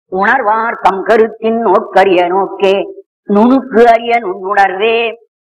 உணர்வார் தம் கருத்தின் நோக்கரிய நோக்கே நுணுக்கு அறிய நுண்ணுணர்வே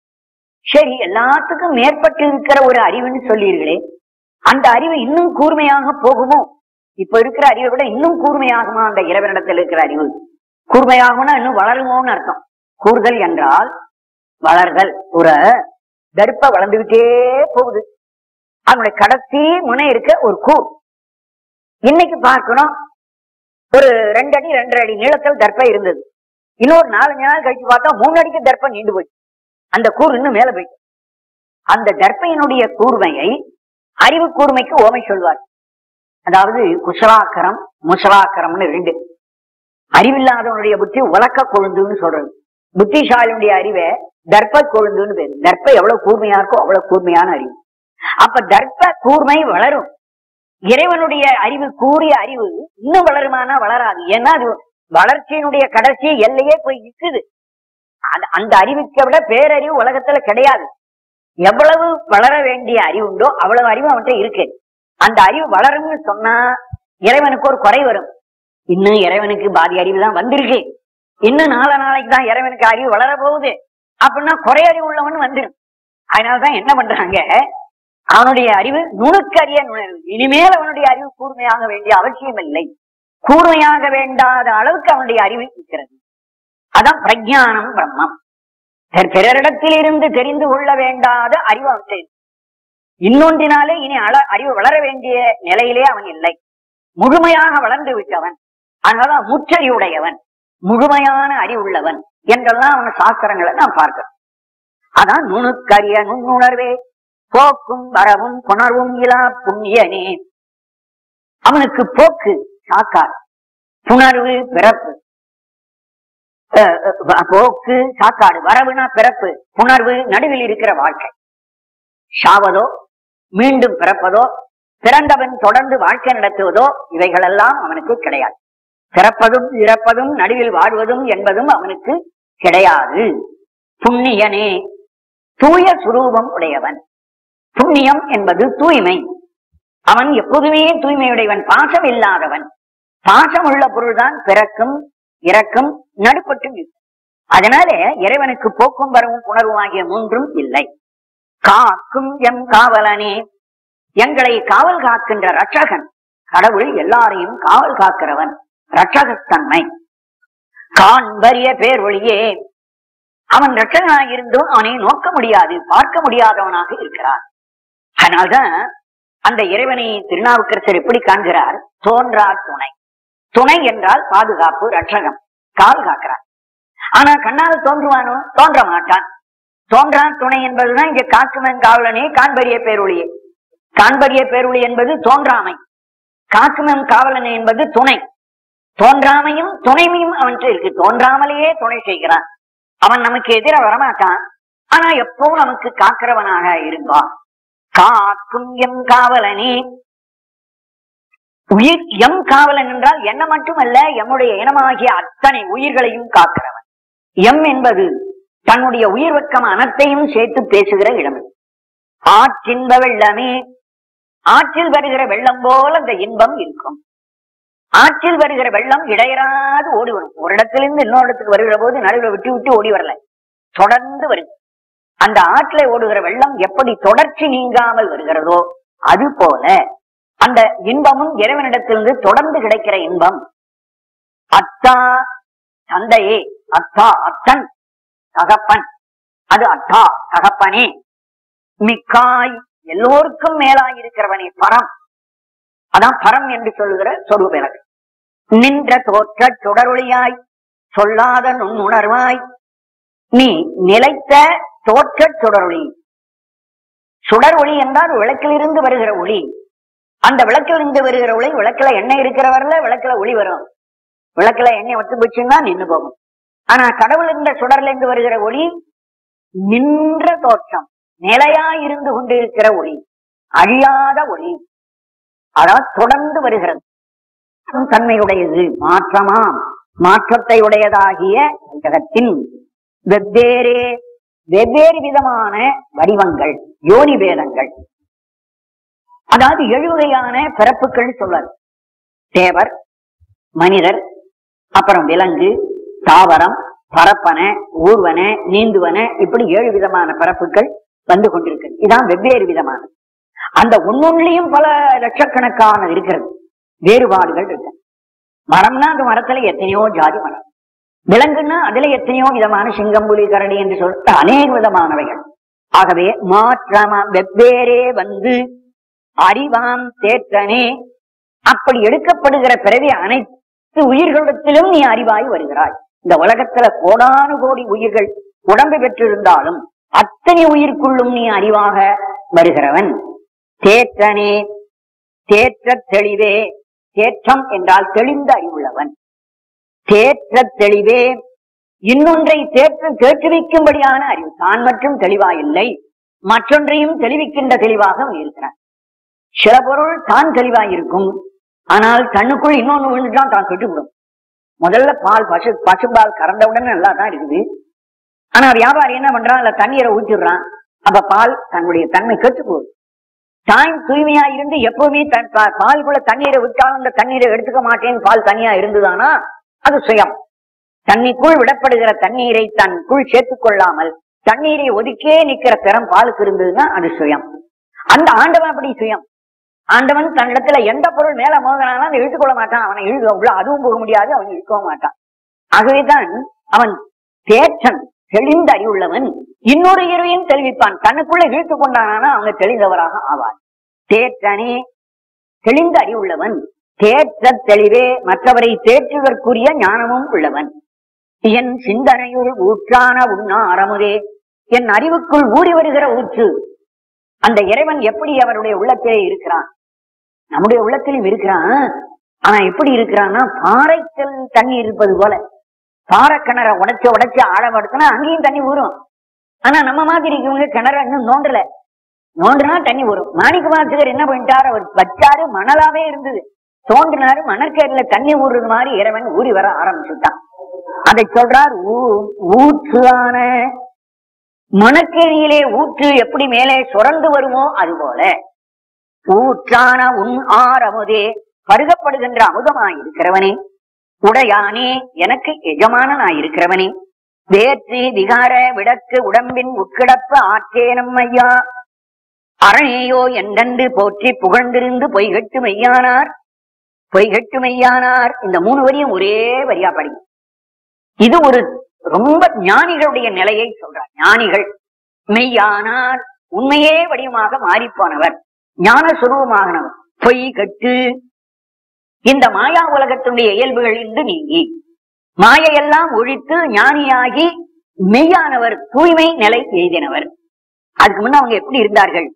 சரி எல்லாத்துக்கும் மேற்பட்டு இருக்கிற ஒரு அறிவுன்னு சொல்லீர்களே அந்த அறிவு இன்னும் கூர்மையாக போகுமோ இப்ப இருக்கிற அறிவை விட இன்னும் கூர்மையாகுமா அந்த இறைவனிடத்தில் இருக்கிற அறிவு கூர்மையாகும்னா இன்னும் வளருமோன்னு அர்த்தம் கூறுதல் என்றால் வளர்தல் ஒரு தர்ப்ப வளர்ந்துகிட்டே போகுது அதனுடைய கடைசி முனை இருக்க ஒரு கூர் இன்னைக்கு பார்க்கணும் ஒரு ரெண்டு அடி ரெண்டரை அடி நீளத்தில் தர்ப்பம் இருந்தது இன்னொரு நாலஞ்சு நாள் கழிச்சு பார்த்தா மூணு அடிக்கு தர்ப்பம் நீண்டு போச்சு அந்த கூர் இன்னும் மேல போயிட்டு அந்த தர்ப்பையினுடைய கூர்மையை அறிவு கூர்மைக்கு ஓமை சொல்வார் அதாவது குசலாக்கரம் முசலாக்கரம்னு ரெண்டு அறிவில்லாதவனுடைய புத்தி உலக்க கொழுந்துன்னு சொல்றது புத்திசாலியுடைய அறிவை தர்ப்ப கொழுந்துன்னு பேரு தர்ப்ப எவ்வளவு கூர்மையா இருக்கோ அவ்வளவு கூர்மையான அறிவு அப்ப தர்ப்ப கூர்மை வளரும் இறைவனுடைய அறிவு கூறிய அறிவு இன்னும் வளருமானா வளராது ஏன்னா அது வளர்ச்சியினுடைய கடைசி எல்லையே போய் நிக்குது அந்த- அந்த அறிவுக்கு விட பேரறிவு உலகத்துல கிடையாது எவ்வளவு வளர வேண்டிய அறிவு உண்டோ அவ்வளவு அறிவு அவன்கிட்ட இருக்கு அந்த அறிவு வளரும்னு சொன்னா இறைவனுக்கு ஒரு குறை வரும் இன்னும் இறைவனுக்கு பாதி அறிவு தான் வந்திருக்கு இன்னும் நாள நாளைக்கு தான் இறைவனுக்கு அறிவு வளர போகுது அப்படின்னா குறை அறிவு உள்ளவன் வந்துடும் அதனாலதான் என்ன பண்றாங்க அவனுடைய அறிவு நுணுக்கரிய நுணர்வு இனிமேல் அவனுடைய அறிவு கூர்மையாக வேண்டிய அவசியம் இல்லை கூர்மையாக வேண்டாத அளவுக்கு அவனுடைய அறிவு இருக்கிறது அதான் பிரஜானம் பிரம்மம் பிற- பிறரிடத்திலிருந்து தெரிந்து கொள்ள வேண்டாத அறிவு அவன் செய்து இன்னொன்றினாலே இனி அள அறிவு வளர வேண்டிய நிலையிலே அவன் இல்லை முழுமையாக வளர்ந்து விட்டவன் அதனால முற்றறிவுடையவன் முழுமையான அறிவுள்ளவன் என்றெல்லாம் அவன் சாஸ்திரங்களை நாம் பார்க்கிறோம் அதான் நுணுக்கரிய நுண்ணுணர்வே போக்கும் வரவும் புணர்வும் இலா புண்ணியனே அவனுக்கு போக்கு சாக்கார் புணர்வு பிறப்பு அஹ் அஹ் போக்கு சாக்காடு வரவுனா பிறப்பு புணர்வு நடுவில் இருக்கிற வாழ்க்கை சாவதோ மீண்டும் பிறப்பதோ பிறந்தவன் தொடர்ந்து வாழ்க்கை நடத்துவதோ இவைகளெல்லாம் அவனுக்கு கிடையாது பிறப்பதும் இறப்பதும் நடுவில் வாழ்வதும் என்பதும் அவனுக்கு கிடையாது புண்ணியனே தூய சுரூபம் உடையவன் புண்ணியம் என்பது தூய்மை அவன் எப்போதுமே தூய்மையுடையவன் பாசம் இல்லாதவன் பாசம் உள்ள பொருள்தான் பிறக்கும் இறக்கும் நடுப்பட்டும் இருக்கும் அதனால இறைவனுக்கு போக்கும் வரவும் உணர்வும் ஆகிய மூன்றும் இல்லை காக்கும் எம் காவலனே எங்களை காவல் காக்கின்ற ரட்சகன் கடவுள் எல்லாரையும் காவல் காக்கிறவன் ரட்சகத்தன்மை காண்பரிய பேர் ஒளியே அவன் ரட்சகனாக இருந்தும் அவனை நோக்க முடியாது பார்க்க முடியாதவனாக இருக்கிறான் அதனால்தான் அந்த இறைவனை திருநாவுக்கரசர் எப்படி காண்கிறார் தோன்றா துணை துணை என்றால் பாதுகாப்பு ரட்சகம் கால் காக்கிறார் ஆனா கண்ணால் தோன்றுவானோ தோன்ற மாட்டான் தோன்றா துணை என்பதுதான் இங்க காக்குமன் காவலனே காண்பரிய பேரொழியே காண்பரிய பேரொழி என்பது தோன்றாமை காக்குமன் காவலனே என்பது துணை தோன்றாமையும் துணைமையும் அவன்கிட்ட இருக்கு தோன்றாமலேயே துணை செய்கிறான் அவன் நமக்கு எதிர வரமாட்டான் ஆனா எப்பவும் நமக்கு காக்கிறவனாக இருப்பான் காக்கும் எம் காவலனே உயிர் எம் காவலன் என்றால் என்ன மட்டுமல்ல எம்முடைய இனமாகிய அத்தனை உயிர்களையும் காக்கிறவன் எம் என்பது தன்னுடைய உயிர் வெக்கம் அனைத்தையும் சேர்த்து பேசுகிற இடம் ஆற்றின்ப வெள்ளமே ஆற்றில் வருகிற வெள்ளம் போல அந்த இன்பம் இருக்கும் ஆற்றில் வருகிற வெள்ளம் இடையராது ஓடி வரும் ஒரு இடத்திலிருந்து இன்னொரு இடத்துக்கு வருகிற போது நடுவில் விட்டு விட்டு ஓடி வரல தொடர்ந்து வருது அந்த ஆற்றில ஓடுகிற வெள்ளம் எப்படி தொடர்ச்சி நீங்காமல் வருகிறதோ அது போல அந்த இன்பமும் இறைவனிடத்திலிருந்து தொடர்ந்து கிடைக்கிற இன்பம் அத்தா தந்தையே அத்தா அத்தன் தகப்பன் அது அத்தா தகப்பனே மிக்காய் எல்லோருக்கும் மேலாய் இருக்கிறவனே பரம் அதான் பரம் என்று சொல்லுகிற சொரூப எனக்கு நின்ற தோற்ற சுடரொளியாய் சொல்லாத நுண்ணுணர்வாய் நீ நிலைத்த தோற்ற சுடரொளி சுடர் ஒளி என்றால் விளக்கிலிருந்து வருகிற ஒளி அந்த விளக்கிலிருந்து வருகிற ஒளி விளக்குல எண்ணெய் இருக்கிற வரல விளக்குல ஒளி வரும் விளக்குல எண்ணெய் ஒத்து போச்சுன்னா நின்னு போகும் ஆனா கடவுள் இந்த சுடர்ல இருந்து வருகிற ஒளி நின்ற தோற்றம் நிலையா இருந்து கொண்டிருக்கிற ஒளி அழியாத ஒளி அதான் தொடர்ந்து வருகிறது தன்மையுடையது மாற்றமாம் மாற்றத்தை உடையதாகிய ஜகத்தின் வெவ்வேறே வெவ்வேறு விதமான வடிவங்கள் யோனி பேதங்கள் அதாவது எழுவகையான பிறப்புகள் சொல்வார் தேவர் மனிதர் அப்புறம் விலங்கு தாவரம் பரப்பன ஊர்வன நீந்துவன இப்படி ஏழு விதமான பரப்புகள் வந்து கொண்டிருக்கு இதான் வெவ்வேறு விதமான அந்த ஒன்னொன்னுலயும் பல லட்சக்கணக்கான இருக்கிறது வேறுபாடுகள் இருக்கு மரம்னா அந்த மரத்துல எத்தனையோ ஜாதி மரம் விலங்குன்னா அதுல எத்தனையோ விதமான சிங்கம் புலி கரடி என்று சொல்லிட்டு அநேக விதமானவைகள் ஆகவே மாற்றமா வெவ்வேறே வந்து அறிவாம் தேற்றனே அப்படி எடுக்கப்படுகிற பிறவி அனைத்து உயிர்களிடத்திலும் நீ அறிவாய் வருகிறாய் இந்த உலகத்துல கோடானு கோடி உயிர்கள் உடம்பு பெற்றிருந்தாலும் அத்தனை உயிர்க்குள்ளும் நீ அறிவாக வருகிறவன் தேற்றனே தேற்ற தெளிவே தேற்றம் என்றால் தெளிந்த அறிவுள்ளவன் தேற்ற தெளிவே இன்னொன்றை தேற்று தேற்றுவிக்கும்படியான அறிவு தான் மற்றும் தெளிவா இல்லை மற்றொன்றையும் தெளிவிக்கின்ற தெளிவாக அவன் இருக்கிறான் சில பொருள் தான் தெளிவாய் இருக்கும் ஆனால் தன்னுக்குள் இன்னொன்னு விழுந்துட்டான் தான் கெட்டுவிடும் முதல்ல பால் பசு பசுபால் கறந்தவுடனே நல்லா தான் இருக்குது ஆனா வியாபாரி என்ன பண்றான் அதுல தண்ணீரை ஊத்திடுறான் அப்ப பால் தன்னுடைய தன்மை கெட்டு போகுது தான் தூய்மையா இருந்து எப்பவுமே தன் பா- பாலுக்குள்ள தண்ணீரை விட்டாலும் அந்த தண்ணீரை எடுத்துக்க மாட்டேன் பால் தனியா இருந்ததானா அது சுயம் தண்ணிக்குள் விடப்படுகிற தண்ணீரை தன்னுள் சேர்த்துக் கொள்ளாமல் தண்ணீரை ஒதுக்கே நிக்கிற திறம் பாலுக்கு இருந்ததுன்னா அது சுயம் அந்த ஆண்டவன் அப்படி சுயம் ஆண்டவன் தன்னிடத்துல எந்த பொருள் மேல மோதினாலும் அதை இழுத்துக் கொள்ள மாட்டான் அவனை இழுக்க உள்ள அதுவும் போக முடியாது அவன் இழுக்கவும் மாட்டான் ஆகவேதான் அவன் தேற்றன் தெளிந்த அறிவுள்ளவன் இன்னொரு இருவையும் தெளிவிப்பான் தனக்குள்ள இழுத்து கொண்டானா அவங்க தெளிந்தவராக ஆவார் தேற்றனே தெளிந்த அறிவுள்ளவன் தேற்ற தெளிவே மற்றவரை தேற்றுவதற்குரிய ஞானமும் உள்ளவன் என் சிந்தனையுள் ஊற்றான உண்ணாரமுதே என் அறிவுக்குள் ஊறி வருகிற ஊற்று அந்த இறைவன் எப்படி அவருடைய உள்ளத்திலே இருக்கிறான் நம்முடைய உள்ளத்திலும் இருக்கிறான் ஆனா எப்படி இருக்கிறான்னா பாறைக்கல் தண்ணி இருப்பது போல பாறைக்கிணற உடைச்சு உடைச்சு ஆழப்படுத்தினா அங்கேயும் தண்ணி ஊறும் ஆனா நம்ம மாதிரி இருக்கவங்க கிணற இன்னும் நோண்டல நோண்டுனா தண்ணி வரும் மாணிக்க வாசகர் என்ன பண்ணிட்டார் அவர் வச்சாரு மணலாவே இருந்தது தோண்டினாரு மணற்கேரில தண்ணி ஊறுறது மாதிரி இறைவன் ஊறி வர ஆரம்பிச்சுட்டான் அதை சொல்றார் ஊ- ஊற்றான மணக்கேழியிலே ஊற்று எப்படி மேலே சுரந்து வருமோ அது போல ஊற்றான உன் ஆர் அமுதே பருகப்படுகின்ற அமுதமாய் இருக்கிறவனே உடையானே எனக்கு எஜமானனாய் இருக்கிறவனே வேற்றி விகார விடக்கு உடம்பின் உட்கிடப்பு ஆற்றேனம் ஐயா அரணேயோ என்றென்று போற்றி புகழ்ந்திருந்து பொய்கட்டு மெய்யானார் பொய்கட்டு மெய்யானார் இந்த மூணு வரியும் ஒரே வரியா படிங்க இது ஒரு ரொம்ப ஞானிகளுடைய நிலையை சொல்றார் ஞானிகள் மெய்யானார் உண்மையே வடிவமாக மாறிப்போனவர் ஞான சுரூபமாகனவர் பொய் கட்டு இந்த மாயா உலகத்தினுடைய இயல்புகள் இன்று நீங்கி மாயையெல்லாம் ஒழித்து ஞானியாகி மெய்யானவர் தூய்மை நிலை எய்தினவர் அதுக்கு முன்ன அவங்க எப்படி இருந்தார்கள்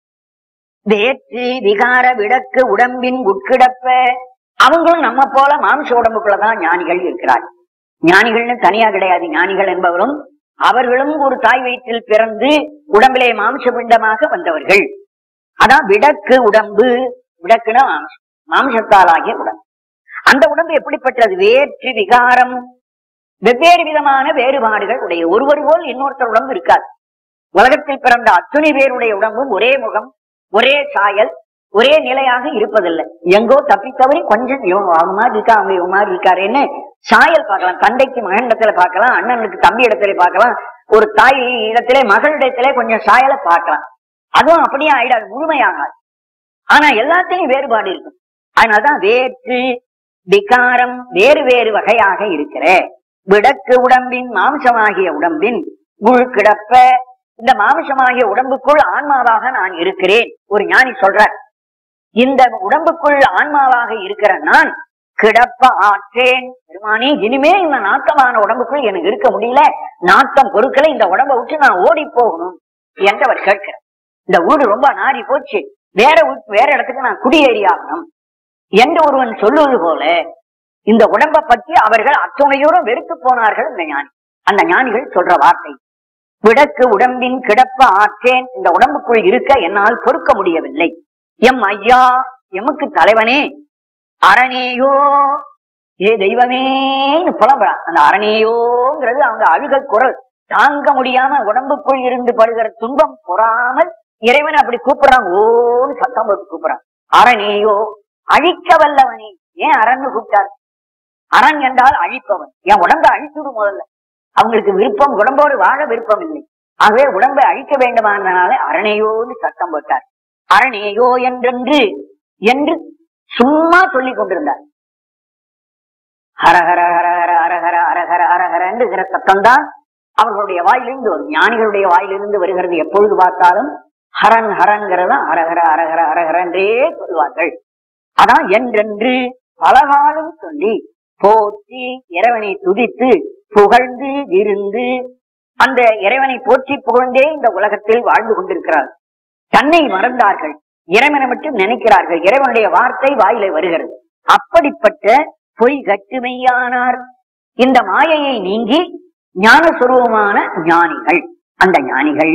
வேற்று விகார விடக்கு உடம்பின் உட்கிடப்ப அவங்களும் நம்ம போல மாம்ச உடம்புக்குள்ளதான் ஞானிகள் இருக்கிறார்கள் ஞானிகள்னு தனியா கிடையாது ஞானிகள் என்பவரும் அவர்களும் ஒரு தாய் வயிற்றில் பிறந்து உடம்பிலே மாம்ச பிண்டமாக வந்தவர்கள் அதான் விடக்கு உடம்பு விடக்குனா மாம்சம் மாம்சத்தாலாகிய உடம்பு அந்த உடம்பு எப்படிப்பட்டது வேற்று விகாரம் வெவ்வேறு விதமான வேறுபாடுகள் உடைய ஒருவர் போல் இன்னொருத்தர் உடம்பு இருக்காது உலகத்தில் பிறந்த அத்துணை பேருடைய உடம்பும் ஒரே முகம் ஒரே சாயல் ஒரே நிலையாக இருப்பதில்லை எங்கோ தப்பி தவறி கொஞ்சம் இவன் அவங்க மாதிரி இருக்கா அவங்க இவங்க மாதிரி இருக்காருன்னு சாயல் பார்க்கலாம் தந்தைக்கு மகன் இடத்துல பார்க்கலாம் அண்ணனுக்கு தம்பி இடத்துல பார்க்கலாம் ஒரு தாய் இடத்திலே மகளிடத்திலே கொஞ்சம் சாயலை பார்க்கலாம் அதுவும் அப்படியே ஆயிடாது முழுமையாகாது ஆனா எல்லாத்தையும் வேறுபாடு இருக்கும் அதனாலதான் வேற்று விகாரம் வேறு வேறு வகையாக இருக்கிற விடக்கு உடம்பின் மாம்சமாகிய உடம்பின் முழு கிடப்ப இந்த மாம்சமாகிய உடம்புக்குள் ஆன்மாவாக நான் இருக்கிறேன் ஒரு ஞானி சொல்றார் இந்த உடம்புக்குள் ஆன்மாவாக இருக்கிற நான் கிடப்ப ஆற்றேன் பெருமானே இனிமே இந்த நாட்டமான உடம்புக்குள் எனக்கு இருக்க முடியல நாட்டம் பொருட்களை இந்த உடம்பை விட்டு நான் ஓடி போகணும் என்று அவர் கேட்கிறார் இந்த ஊடு ரொம்ப நாரி போச்சு வேற ஊ- வேற இடத்துக்கு நான் குடியேறி ஆகணும் என்று ஒருவன் சொல்லுவது போல இந்த உடம்பை பற்றி அவர்கள் அத்துணையோரும் வெறுத்து போனார்கள் இந்த ஞானி அந்த ஞானிகள் சொல்ற வார்த்தை விடக்கு உடம்பின் கிடப்ப ஆற்றேன் இந்த உடம்புக்குள் இருக்க என்னால் பொறுக்க முடியவில்லை எம் ஐயா எமக்கு தலைவனே அரணேயோ ஏ தெய்வமேன்னு புலம்புறான் அந்த அரணேயோங்கிறது அவங்க அழுக குரல் தாங்க முடியாம உடம்புக்குள் இருந்து படுகிற துன்பம் பொறாமல் இறைவன் அப்படி கூப்பிடுறான் ஓன்னு சத்தம் போட்டு கூப்பிடுறான் அரணேயோ அழிக்க வல்லவனே ஏன் அரண்னு கூப்பிட்டார் அரண் என்றால் அழிப்பவன் என் உடம்பை அழிச்சுடு முதல்ல அவங்களுக்கு விருப்பம் உடம்போடு வாழ விருப்பம் இல்லை ஆகவே உடம்பை அழிக்க வேண்டுமானதுனால அரணேயோன்னு சத்தம் போட்டார் அரணேயோ என்றென்று என்று சும்மா சொல்லிக் கொண்டிருந்தார் ஹரஹர ஹரஹர ஹரஹர ஹரஹர ஹரஹர என்கிற சத்தம் தான் அவர்களுடைய வாயிலிருந்து வரும் ஞானிகளுடைய வாயிலிருந்து வருகிறது எப்பொழுது பார்த்தாலும் ஹரன் ஹரங்கிறத அரகர அரகர அரகர என்றே சொல்வார்கள் அதான் என்றென்று பலகாலம் சொல்லி போற்றி இறைவனை துதித்து புகழ்ந்து விருந்து அந்த இறைவனை போற்றி புகழ்ந்தே இந்த உலகத்தில் வாழ்ந்து கொண்டிருக்கிறார் தன்னை மறந்தார்கள் இறைவனை மட்டும் நினைக்கிறார்கள் இறைவனுடைய வார்த்தை வாயிலை வருகிறது அப்படிப்பட்ட பொய் கட்டுமையானார் இந்த மாயையை நீங்கி ஞானஸ்வரூபமான ஞானிகள் அந்த ஞானிகள்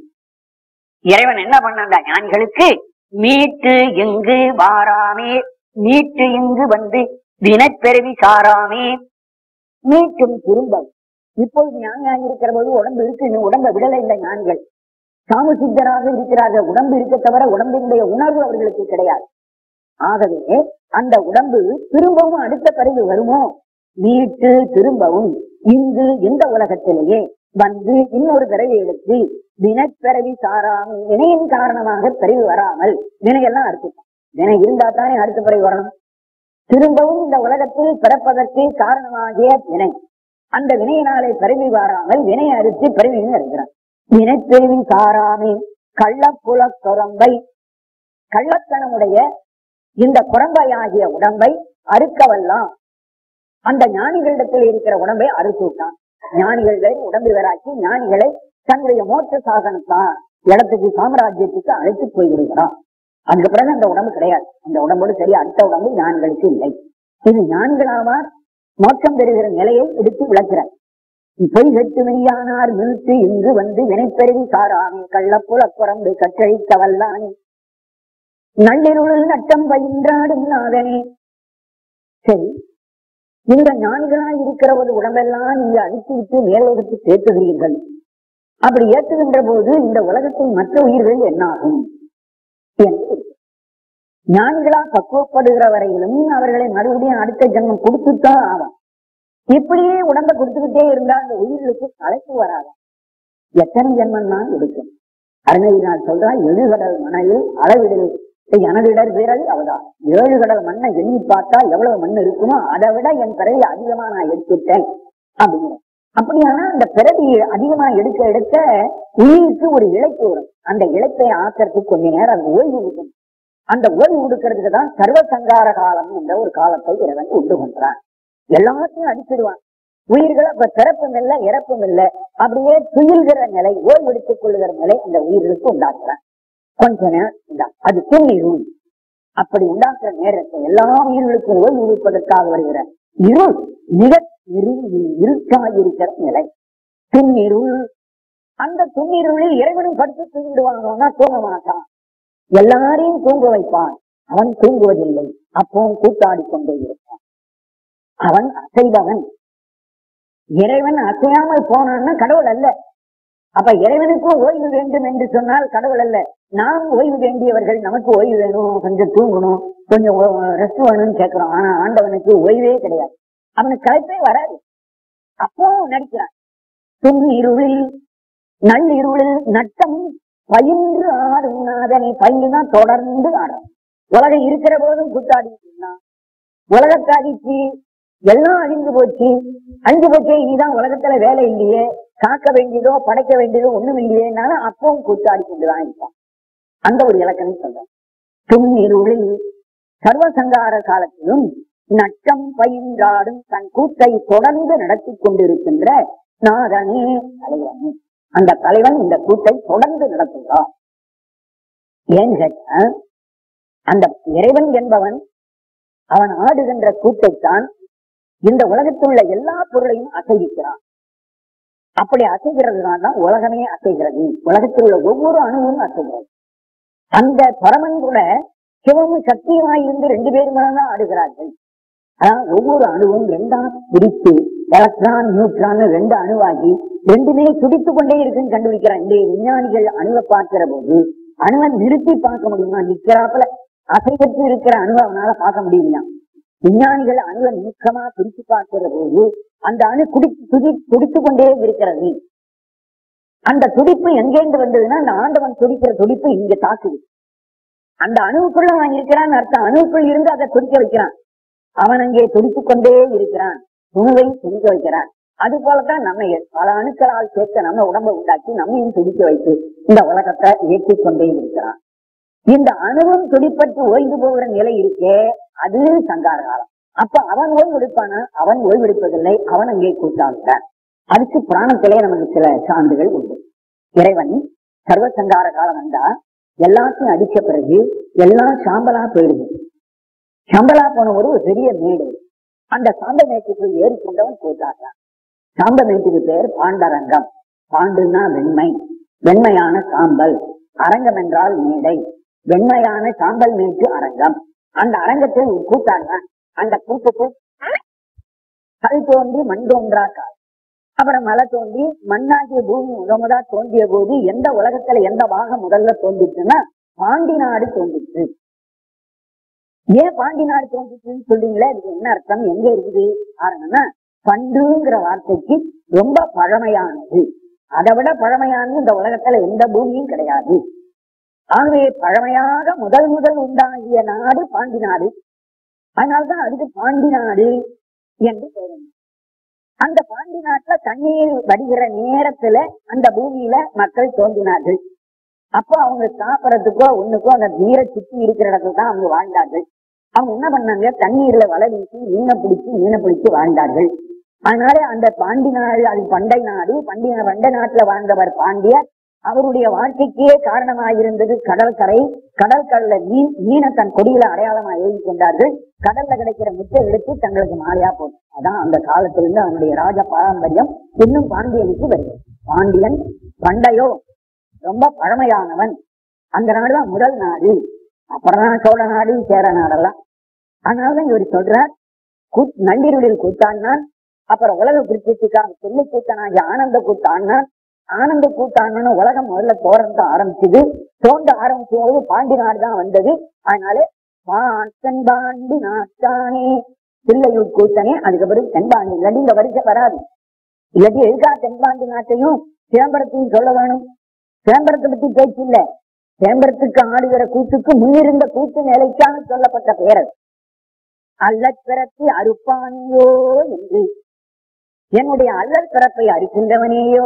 இறைவன் என்ன பண்ண அந்த ஞானிகளுக்கு மீட்டு இங்கு வாராமே மீட்டு இங்கு வந்து வினைப்பெருவி சாராமே மீட்டும் திரும்பம் இப்பொழுது ஞானியாக இருக்கிற போது உடம்பு இருக்கு இன்னும் உடம்பை விடலை இந்த ஞானிகள் சாமசித்தராக இருக்கிறார்கள் உடம்பு இருக்க தவிர உடம்பினுடைய உணர்வு அவர்களுக்கு கிடையாது ஆகவே அந்த உடம்பு திரும்பவும் அடுத்த பிறகு வருமோ மீட்டு திரும்பவும் இங்கு இந்த உலகத்திலேயே வந்து இன்னொரு பிறவி எடுத்து வினைப்பிறவி சாராமல் வினையின் காரணமாக பிறவி வராமல் வினையெல்லாம் அறுத்துட்டான் வினை இருந்தா தானே அடுத்த பிறவி வரணும் திரும்பவும் இந்த உலகத்தில் பிறப்பதற்கு காரணமாகிய வினை அந்த வினையினாலே பிறவி வாராமல் வினை அறுத்து பிறவியும் இருக்கிறான் வினைப்பிறவி சாராமே கள்ளப்புல குரம்பை கள்ளத்தனமுடைய இந்த குரம்பையாகிய உடம்பை அறுக்கவல்லாம் அந்த ஞானிகளிடத்தில் இருக்கிற உடம்பை அறுத்து விட்டான் ஞானிகளை உடம்பு வேறாக்கி ஞானிகளை தன்னுடைய மோட்ச சாதனத்தான் இடத்துக்கு சாம்ராஜ்யத்துக்கு அழைத்து போய் விடுகிறான் அதுக்கு பிறகு அந்த உடம்பு கிடையாது அந்த உடம்போடு சரி அடுத்த உடம்பு ஞானிகளுக்கு இல்லை இது ஞானிகளாவார் மோட்சம் பெறுகிற நிலையை எடுத்து விளக்கிறார் பொய் கட்டு மெய்யானார் நிறுத்து இங்கு வந்து வினைப்பெருவி சாராமே கள்ளப்புல குரம்பு கற்றழிக்க வல்லானே நள்ளிருளில் நட்டம் பயின்றாடும் நாதனே சரி இந்த ஞானிகளாய் இருக்கிற ஒரு உடம்பெல்லாம் நீங்க அழித்து விட்டு மேலோகத்துக்கு ஏற்றுகிறீர்கள் அப்படி ஏற்றுகின்ற போது இந்த உலகத்தில் மற்ற உயிர்கள் என்னாகும் என்று ஞானிகளா பக்குவப்படுகிற வரையிலும் அவர்களை மறுபடியும் அடுத்த ஜென்மம் கொடுத்துத்தான் ஆகும் இப்படியே உடம்ப கொடுத்துக்கிட்டே இருந்தா அந்த உயிர்களுக்கு களைப்பு வராது எத்தனை ஜென்மம் தான் எடுக்கும் அருணகிரிநாள் சொல்றா எழுகடல் மணலில் அளவிடல் எனதிடர் விரல் அவதான் ஏழு கடல் மண்ணை எண்ணி பார்த்தா எவ்வளவு மண் இருக்குமோ அதை விட என் பிறவி அதிகமா நான் எடுத்துட்டேன் அப்படிங்கிற அப்படியானா அந்த பிறவி அதிகமா எடுக்க எடுக்க உயிருக்கு ஒரு இழைப்பு வரும் அந்த இழைப்பை ஆக்கிறதுக்கு கொஞ்ச நேரம் அந்த ஓய்வு கொடுக்கும் அந்த ஓய்வு கொடுக்கறதுக்கு தான் சர்வ சங்கார காலம் என்ற ஒரு காலத்தை இறைவன் உண்டு பண்றான் எல்லாத்தையும் அடிச்சிடுவான் உயிர்கள் அப்ப பிறப்பும் இல்லை இறப்பும் இல்லை அப்படியே துயில்கிற நிலை ஓய்வு எடுத்துக் கொள்ளுகிற நிலை அந்த உயிர்களுக்கு உண்டாக்குறான் கொஞ்ச நேரம் இந்த அது துண்ணிருள் அப்படி உண்டாக்குற நேரத்தை எல்லா உயிர்களுக்கும் ஓய்வு கொடுப்பதற்காக வருகிற இருள் மிக நெருங்கி இருட்டாயிருக்கிற நிலை துண்ணிருள் அந்த துண்ணிருளில் இறைவனும் படுத்து தூங்கிடுவாங்கன்னா தூங்க மாட்டான் எல்லாரையும் தூங்க வைப்பான் அவன் தூங்குவதில்லை அப்போ கூத்தாடி கொண்டே இருப்பான் அவன் அசைபவன் இறைவன் அசையாமல் போனான்னா கடவுள் அல்ல அப்ப இறைவனுக்கும் ஓய்வு வேண்டும் என்று சொன்னால் கடவுள் அல்ல நாம் ஓய்வு வேண்டியவர்கள் நமக்கு ஓய்வு வேணும் கொஞ்சம் தூங்கணும் கொஞ்சம் ரெஸ்ட் வேணும்னு கேட்கிறோம் ஆனா ஆண்டவனுக்கு ஓய்வே கிடையாது அவனுக்கு களைப்பே வராது அப்போ நடிக்கிறான் துன்னிருளில் நள்ளிருளில் நட்டம் பயின்று ஆடும் அதனை பயின்றுதான் தொடர்ந்து ஆடும் உலகம் இருக்கிற போதும் கூத்தாடிட்டு இருந்தான் உலகத்தாடிச்சு எல்லாம் அழிந்து போச்சு அழிஞ்சு போச்சே இனிதான் உலகத்துல வேலை இல்லையே காக்க வேண்டியதோ படைக்க வேண்டியதோ ஒண்ணும் இல்லையேனாலும் அப்பவும் கூத்தாடி கொண்டுதான் இருப்பான் அந்த ஒரு இலக்கணம் சொல்றேன் துன்னிருளில் சர்வசங்கார காலத்திலும் நட்டம் பயின்றாடும் தன் கூத்தை தொடர்ந்து நடத்தி கொண்டிருக்கின்ற நாதனே தலைவனே அந்த தலைவன் இந்த கூட்டை தொடர்ந்து நடத்துகிறான் ஏன் கேட்ட அந்த இறைவன் என்பவன் அவன் ஆடுகின்ற கூட்டைத்தான் இந்த உலகத்தில் உள்ள எல்லா பொருளையும் அசைவிக்கிறான் அப்படி அசைகிறதுனால தான் உலகமே அசைகிறது உலகத்தில் உள்ள ஒவ்வொரு அணுவும் அசைகிறது அந்த பரமன் கூட சிவமும் சக்தியுமாய் இருந்து ரெண்டு பேரும் தான் ஆடுகிறார்கள் அதான் ஒவ்வொரு அணுவும் ரெண்டா பிரித்து எலக்ட்ரான் நியூட்ரான் ரெண்டு அணுவாகி ரெண்டுமே துடித்து கொண்டே இருக்குன்னு கண்டுபிடிக்கிறான் இந்த விஞ்ஞானிகள் அணுவை பார்க்கிற போது அணுவை நிறுத்தி பார்க்க முடியுமா நிக்கிறாப்புல அசைவற்று இருக்கிற அணுவை அவனால பார்க்க முடியுமா விஞ்ஞானிகள் அணுவை நுணுக்கமா பிரித்து பார்க்கிற போது அந்த அணு குடி துடி துடித்து கொண்டே இருக்கிறது அந்த துடிப்பு எங்கேருந்து வந்ததுன்னா அந்த ஆண்டவன் துடிக்கிற துடிப்பு இங்க தாக்குது அந்த அணுவுக்குள்ள அவன் இருக்கிறான்னு அர்த்தம் அணுவுக்குள் இருந்து அதை துடிக்க வைக்கிறான் அவன் அங்கே துடித்துக் கொண்டே இருக்கிறான் துணுவை துடிக்க வைக்கிறான் அது போலதான் நம்ம பல அணுக்களால் சேர்த்து நம்ம உடம்பை உண்டாக்கி நம்மையும் துடிக்க வைத்து இந்த உலகத்தை இயக்கிக் கொண்டே இருக்கிறான் இந்த அணுவும் துடிப்பட்டு ஓய்ந்து போகிற நிலை இருக்கே அது சங்கார காலம் அப்ப அவன் ஓய்வெடுப்பானா அவன் ஓய்வெடுப்பதில்லை அவன் அங்கே கூட்டாகிறான் அதுக்கு புராணத்திலே நமக்கு சில சான்றுகள் உண்டு இறைவன் சர்வ சங்கார காலம் வந்தா எல்லாத்தையும் அடிச்ச பிறகு எல்லாம் சாம்பலா போயிடுது சாம்பலா போன ஒரு பெரிய மேடு அந்த சாம்ப மேட்டுக்கு ஏறிக்கொண்டவன் கூட்டாகிறான் சாம்ப மேட்டுக்கு பேர் பாண்டரங்கம் பாண்டுன்னா வெண்மை வெண்மையான சாம்பல் அரங்கம் என்றால் மேடை வெண்மையான சாம்பல் மேட்டு அரங்கம் அந்த அரங்கத்தில் கூட்டாங்க அந்த கூட்டுக்கு கல் தோன்றி மண் தோன்றா கால் அப்புறம் மலை தோன்றி மண்ணாகிய பூமி முதமுதா தோன்றிய போது எந்த உலகத்துல எந்த பாகம் முதல்ல தோன்றிச்சுன்னா பாண்டி நாடு தோன்றிச்சு ஏன் பாண்டி நாடு தோன்றிச்சுன்னு சொல்றீங்களே இதுக்கு என்ன அர்த்தம் எங்க இருக்குது காரணம்னா பண்டுங்கிற வார்த்தைக்கு ரொம்ப பழமையானது அதை விட பழமையானது இந்த உலகத்துல எந்த பூமியும் கிடையாது ஆகவே பழமையாக முதல் முதல் உண்டாகிய நாடு பாண்டி நாடு அதனால்தான் அதுக்கு பாண்டி நாடு என்று பெயர் அந்த பாண்டி நாட்டுல தண்ணீர் வடிகிற நேரத்துல அந்த பூமியில மக்கள் தோன்றினார்கள் அப்போ அவங்க சாப்பிடறதுக்கோ ஒண்ணுக்கோ அந்த நீரை சுத்தி இருக்கிற இடத்துல தான் அவங்க வாழ்ந்தார்கள் அவங்க என்ன பண்ணாங்க தண்ணீர்ல வலை வீசி மீனை பிடிச்சி மீனை பிடிச்சு வாழ்ந்தார்கள் அதனால அந்த பாண்டி நாடு அது பண்டை நாடு பண்டி பண்டை நாட்டுல வாழ்ந்தவர் பாண்டியர் அவருடைய வாழ்க்கைக்கே காரணமாயிருந்தது கடற்கரை கடற்கரையில மீன் மீனை தன் கொடியில அடையாளமா எழுதி கொண்டார்கள் கடல்ல கிடைக்கிற முட்டை எடுத்து தங்களுக்கு மாலையா போட்டு அதான் அந்த காலத்திலிருந்து அவனுடைய ராஜ பாரம்பரியம் இன்னும் பாண்டியனுக்கு வருகிறது பாண்டியன் பண்டையோ ரொம்ப பழமையானவன் அந்த நாடுதான் முதல் நாடு அப்புறம் தான் சோழ நாடு சேர நாடெல்லாம் அதனாலதான் இவர் சொல்றார் கூத் நள்ளிருளில் கூத்தாடினான் அப்புறம் உலக குறிப்பிட்டுக்காக சொல்லி கூத்தனாகி ஆனந்த கூத்தாடினான் ஆனந்த கூத்தாடினு உலகம் முதல்ல தோறந்த ஆரம்பிச்சது தோன்ற ஆரம்பிக்கும் போது பாண்டி நாடு தான் வந்தது அதனால பாட்டன் பாண்டி நாட்டானே பிள்ளையூர் கூத்தனே அதுக்கப்புறம் தென்பாண்டி இல்லாட்டி இந்த வரிசை வராது இல்லாட்டி எதுக்கா தென்பாண்டி நாட்டையும் சிதம்பரத்தையும் சொல்ல வேணும் சிதம்பரத்தை பத்தி பேச்சு இல்ல சிதம்பரத்துக்கு ஆடுகிற கூத்துக்கு முன்னிருந்த கூத்து நிலைக்காக சொல்லப்பட்ட பெயர் அல்லற் பிறப்பி அறுப்பானியோ என்று என்னுடைய அல்லற் பிறப்பை அறுக்கின்றவனேயோ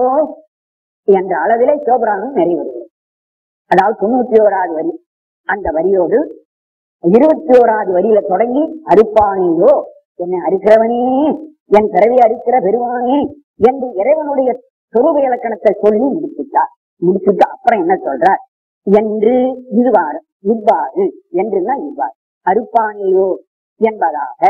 என்ற அளவிலே சோபரானும் நிறைவேறுகிறது அதாவது தொண்ணூத்தி ஓராவது வரி அந்த வரியோடு இருபத்தி ஓராவது வரியில தொடங்கி அறுப்பானியோ என்னை அறுக்கிறவனே என் பிறவி அறுக்கிற பெருவானே என்று இறைவனுடைய சொரூப இலக்கணத்தை சொல்லி முடிச்சுட்டார் முடிச்சுட்டு அப்புறம் என்ன சொல்றார் என்று இதுவாறு இவ்வாறு என்றுன்னா இவ்வாறு அறுப்பானியோ என்பதாக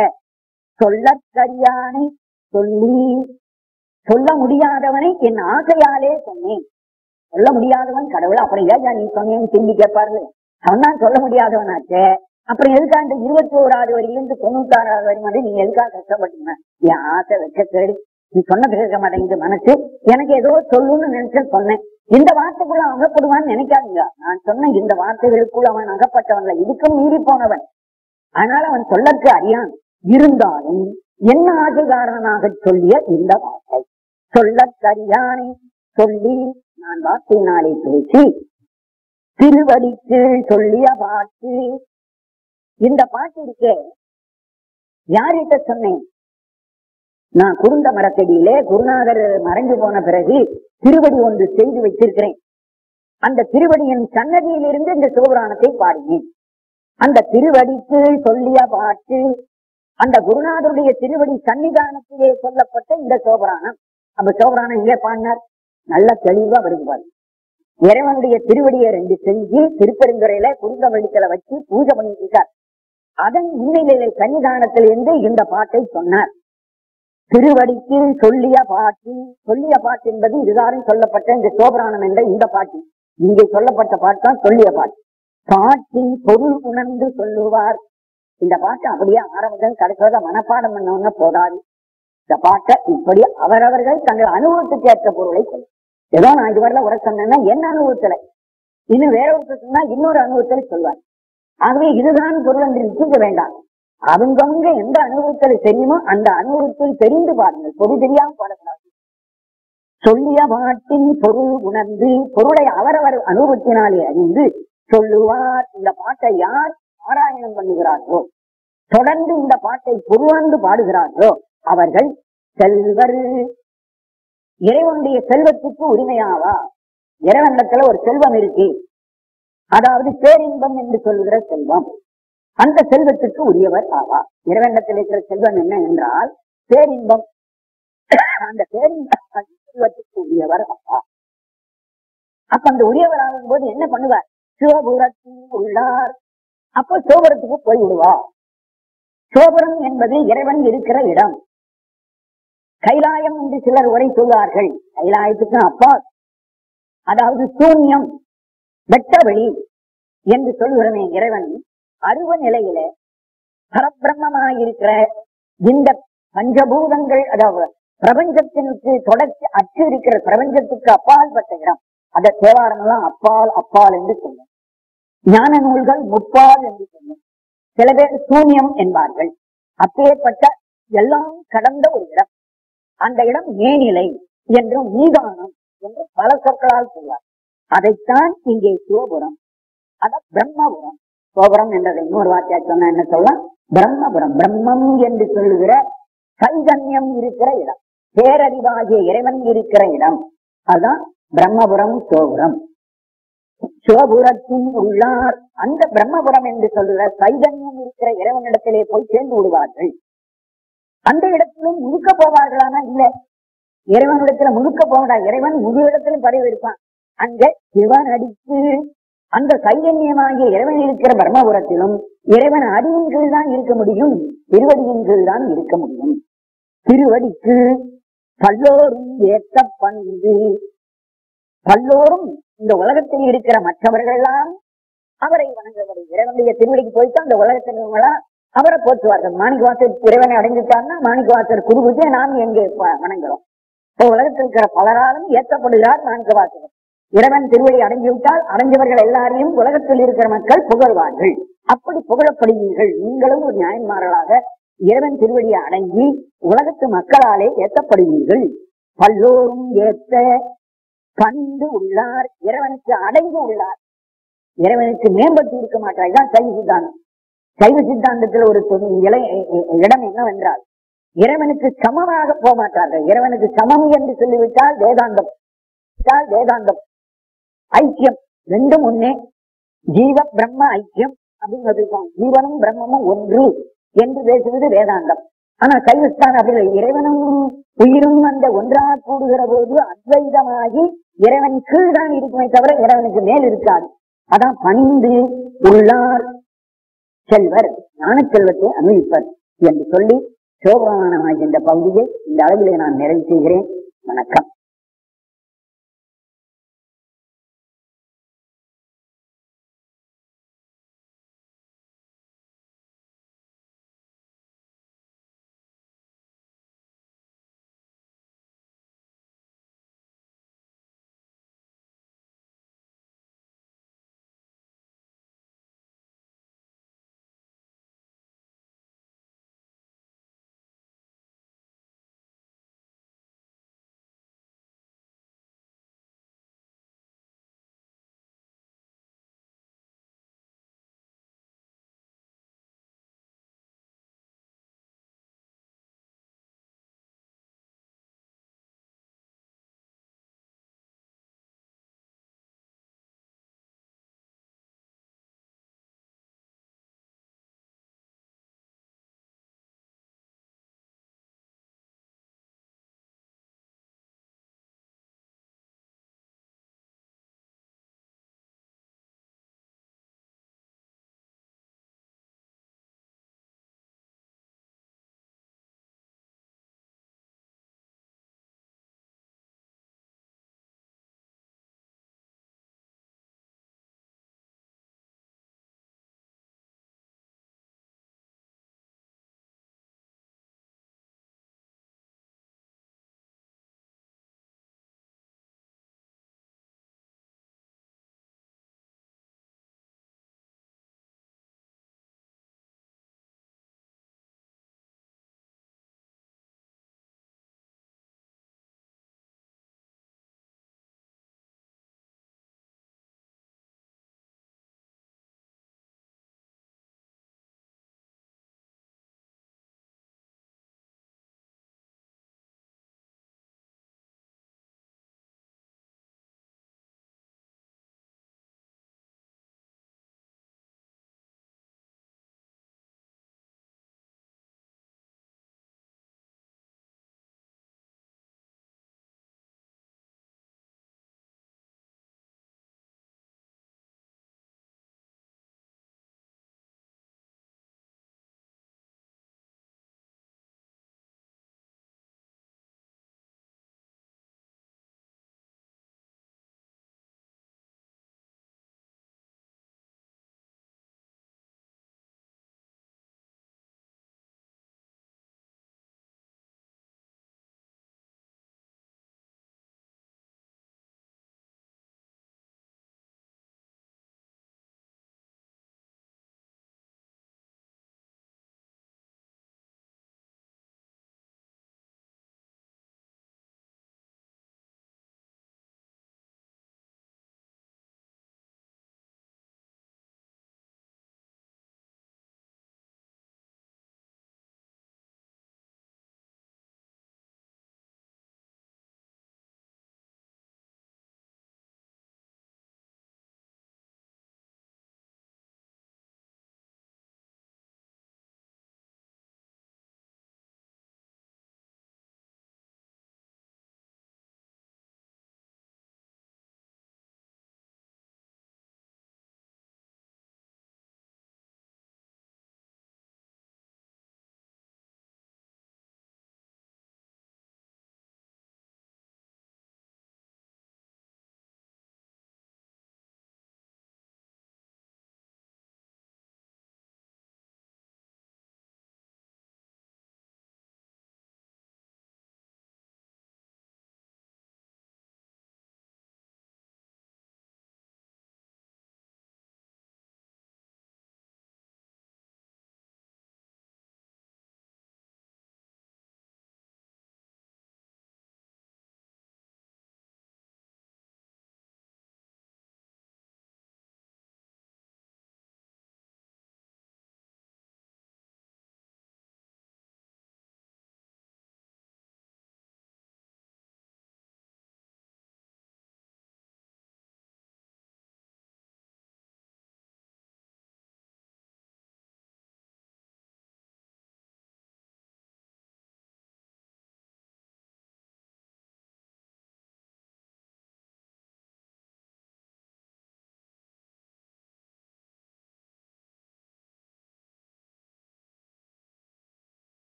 சொல்லற்கரியானை சொல்லி சொல்ல முடியாதவனை என் ஆசையாலே சொன்னேன் சொல்ல முடியாதவன் கடவுள் அப்புறம் ஏன் நீ சொன்னேன்னு திரும்பி கேட்பாரு அவன் தான் சொல்ல முடியாதவனாச்சே அப்புறம் எதுக்காக இந்த இருபத்தி ஓராவது வரியிலிருந்து தொண்ணூத்தாறாவது வரி மாதிரி நீங்க எதுக்காக கஷ்டப்பட்டீங்க என் ஆசை வெக்க கேடு நீ சொன்னது கேட்க மாட்டேங்குது மனசு எனக்கு ஏதோ சொல்லுன்னு நினைச்சு சொன்னேன் இந்த வார்த்தைக்குள்ள அகப்படுவான்னு நினைக்காதீங்க நான் சொன்ன இந்த வார்த்தைகளுக்குள்ள அவன் அகப்பட்டவன்ல இதுக்கும் மீறி போனவன் அதனால அவன் சொல்லற்கு அறியான் இருந்தாலும் என்ன ஆசை காரணமாக சொல்லிய இந்த வார்த்தை சொல்லற்கரியானை சொல்லி நான் வார்த்தையினாலே பேசி திருவடிக்கு சொல்லிய பாட்டு இந்த பாட்டு இருக்கே யார்கிட்ட சொன்னேன் நான் குருந்த மரத்தடியிலே குருநாதர் மறைஞ்சு போன பிறகு திருவடி ஒன்று செய்து வைத்திருக்கிறேன் அந்த திருவடியின் சன்னதியிலிருந்து இந்த சிவபுராணத்தை பாடினேன் அந்த திருவடிக்கு சொல்லிய பாட்டு அந்த குருநாதருடைய திருவடி சன்னிதானத்திலே சொல்லப்பட்ட இந்த சோபராணம் அப்ப சோபராணம் எங்கே பாடினார் நல்ல தெளிவா வருகிறார் இறைவனுடைய திருவடியை ரெண்டு செஞ்சு திருப்பெருந்துறையில குருந்த வெளிச்சல வச்சு பூஜை பண்ணிட்டு இருக்கார் அதன் முன்னிலையில சன்னிதானத்திலிருந்து இந்த பாட்டை சொன்னார் திருவடிக்கு சொல்லிய பாட்டு சொல்லிய பாட்டு என்பது இதுதாரும் சொல்லப்பட்ட இந்த சோபராணம் என்ற இந்த பாட்டு இங்கே சொல்லப்பட்ட பாட்டு தான் சொல்லிய பாட்டு பாட்டின் பொருள் உணர்ந்து சொல்லுவார் இந்த பாட்டு அப்படியே ஆரம்பத்தில் கடைசியாக மனப்பாடம் பண்ணவங்க போதாது இந்த பாட்டை இப்படி அவரவர்கள் தங்கள் அனுபவத்துக்கு ஏற்ற பொருளை சொல்லும் ஏதோ நான் இதுவரையில உரை சொன்னேன்னா என்ன அனுபவத்துல இன்னும் வேற ஒருத்தர் சொன்னா இன்னொரு அனுபவத்துல சொல்வார் ஆகவே இதுதான் பொருள் என்று நிச்சயிக்க வேண்டாம் அவங்கவங்க எந்த அனுபவத்தில் தெரியுமோ அந்த அனுபவத்தில் தெரிந்து பாருங்கள் பொது தெரியாம பாடக்கூடாது சொல்லிய பாட்டின் பொருள் உணர்ந்து பொருளை அவரவர் அனுபவத்தினாலே அறிந்து சொல்லுவார் இந்த பாட்டை யார் பாராயணம் பண்ணுகிறார்களோ தொடர்ந்து இந்த பாட்டை பொருளாந்து பாடுகிறார்களோ அவர்கள் செல்வர் இறைவனுடைய செல்வத்துக்கு உரிமையாவா இறைவனிடத்துல ஒரு செல்வம் இருக்கு அதாவது பேரின்பம் என்று சொல்லுகிற செல்வம் அந்த செல்வத்துக்கு உரியவர் ஆவா இறைவனிடத்தில் இருக்கிற செல்வம் என்ன என்றால் பேரின்பம் அந்த பேரின்பம் செல்வத்துக்கு உரியவர் ஆவா அப்ப அந்த உரியவர் ஆகும் போது என்ன பண்ணுவார் சிவபுரத்தில் உள்ளார் அப்போ சோபுரத்துக்கு போய் விடுவார் சோபுரம் என்பது இறைவன் இருக்கிற இடம் கைலாயம் என்று சிலர் உரை சொல்வார்கள் கைலாயத்துக்கு அப்பா அதாவது சூன்யம் வெட்டவெளி என்று சொல்கிறனே இறைவன் அருவ நிலையில பரபிரம்மமாயிருக்கிற இந்த பஞ்சபூதங்கள் அதாவது பிரபஞ்சத்தினுக்கு தொடர்ச்சி அச்சு இருக்கிற பிரபஞ்சத்துக்கு அப்பால் பட்ட இடம் அந்த தேவாரம் எல்லாம் அப்பால் அப்பால் என்று சொல்லும் ஞான நூல்கள் முப்பால் என்று சொல்லும் சில பேர் சூன்யம் என்பார்கள் அப்பேற்பட்ட எல்லாம் கடந்த ஒரு இடம் அந்த இடம் மேனிலை என்றும் மீதானம் என்று பல சொற்களால் சொல்வார் அதைத்தான் இங்கே சிவபுரம் அத பிரம்மபுரம் சிவபுரம் என்றதை இன்னொரு வார்த்தையா சொன்னா என்ன சொல்லலாம் பிரம்மபுரம் பிரம்மம் என்று சொல்லுகிற சைதன்யம் இருக்கிற இடம் பேரறிவாகிய இறைவன் இருக்கிற இடம் அதுதான் பிரம்மபுரம் சிவபுரம் சிவபுரத்தின் உள்ளார் அந்த பிரம்மபுரம் என்று சொல்லுகிற சைதன்யம் இருக்கிற இறைவனிடத்திலே போய் சேர்ந்து விடுவார்கள் அந்த இடத்திலும் முழுக்க போவார்களானா இல்ல இறைவனிடத்துல முழுக்க போகடா இறைவன் முழு இடத்திலும் பரவி இருப்பான் அங்க சிவன் அடித்து அந்த சைதன்யமாகிய இறைவன் இருக்கிற பிரம்மபுரத்திலும் இறைவன் அடியின் கீழ் தான் இருக்க முடியும் திருவடியின் கீழ் தான் இருக்க முடியும் திருவடிக்கு பல்லோரும் ஏற்ற பணிந்து பல்லோரும் இந்த உலகத்தில் இருக்கிற மற்றவர்கள் எல்லாம் அவரை வணங்குவது இறைவனுடைய திருவடிக்கு போயிட்டு அந்த உலகத்தினர்களா அவரை போற்றுவார்கள் மாணிக்கவாசர் இறைவனை அடைஞ்சிட்டாங்கன்னா மாணிக்கவாசர் குருவுக்கு நாம் எங்கே ப- வணங்குறோம் இப்போ உலகத்தில் இருக்கிற பலராலும் ஏற்றப்படுகிறார் மாணிக்கவாசகர் இறைவன் திருவடி அடைஞ்சு விட்டால் அடைஞ்சவர்கள் எல்லாரையும் உலகத்தில் இருக்கிற மக்கள் புகழ்வார்கள் அப்படி புகழப்படுவீர்கள் நீங்களும் ஒரு நியாயன்மார்களாக இறைவன் திருவடியை அடங்கி உலகத்து மக்களாலே ஏற்றப்படுவீர்கள் பல்லோரும் ஏற்ற கண்டு உள்ளார் இறைவனுக்கு அடைந்து உள்ளார் இறைவனுக்கு மேம்பட்டு இருக்க மாட்டார் இதுதான் சைவ சித்தாந்தம் சைவ சித்தாந்தத்தில் ஒரு தொ- இலை- இடம் என்னவென்றால் இறைவனுக்கு சமமாக போக மாட்டார்கள் இறைவனுக்கு சமம் என்று சொல்லிவிட்டால் வேதாந்தம் விட்டால் வேதாந்தம் ஐக்கியம் ரெண்டும் ஒன்னே ஜீவ பிரம்ம ஐக்கியம் அப்படின்னு சொல்லிருக்கோம் ஜீவனும் பிரம்மமும் ஒன்று என்று பேசுவது வேதாந்தம் ஆனா சைவஸ்தான் அப்படி இல்லை இறைவனும் உயிரும் அந்த ஒன்றாக கூடுகிற போது அத்வைதமாகி இறைவன் கீழ் தான் இருக்குமே தவிர இறைவனுக்கு மேல் இருக்காது அதான் பணிந்து உள்ளார் செல்வர் ஞான செல்வத்தை அனுபவிப்பர் என்று சொல்லி சிவபுராணமாகிய இந்த பகுதியை இந்த அளவிலே நான் நிறைவு செய்கிறேன் வணக்கம்